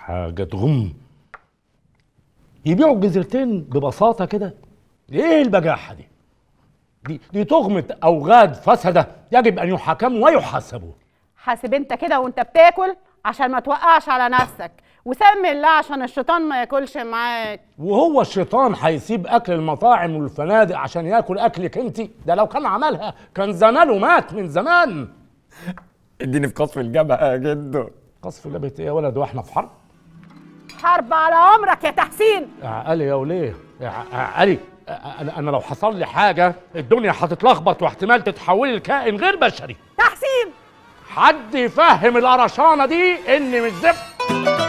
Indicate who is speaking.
Speaker 1: حاجه تغم يبيعوا الجزيرتين ببساطه كده ايه البجاحه دي دي دي تهمه اوغاد فسده يجب ان يحاكموا ويحاسبوا
Speaker 2: حاسب انت كده وانت بتاكل عشان ما توقعش على نفسك وسمي الله عشان الشيطان ما ياكلش معاك
Speaker 1: وهو الشيطان هيسيب اكل المطاعم والفنادق عشان ياكل اكلك انت ده لو كان عملها كان زمانه مات من زمان
Speaker 3: اديني في قصف الجبهه يا جدو
Speaker 1: قصف جبهه ايه يا ولد واحنا في حرب
Speaker 2: حرب على عمرك يا تحسين
Speaker 1: يا عقلي يا وليه يا ع- عقلي انا انا لو حصل لي حاجه الدنيا هتتلخبط واحتمال تتحولي لكائن غير بشري
Speaker 2: تحسين
Speaker 1: حد يفهم القرشانه دي اني مش زفت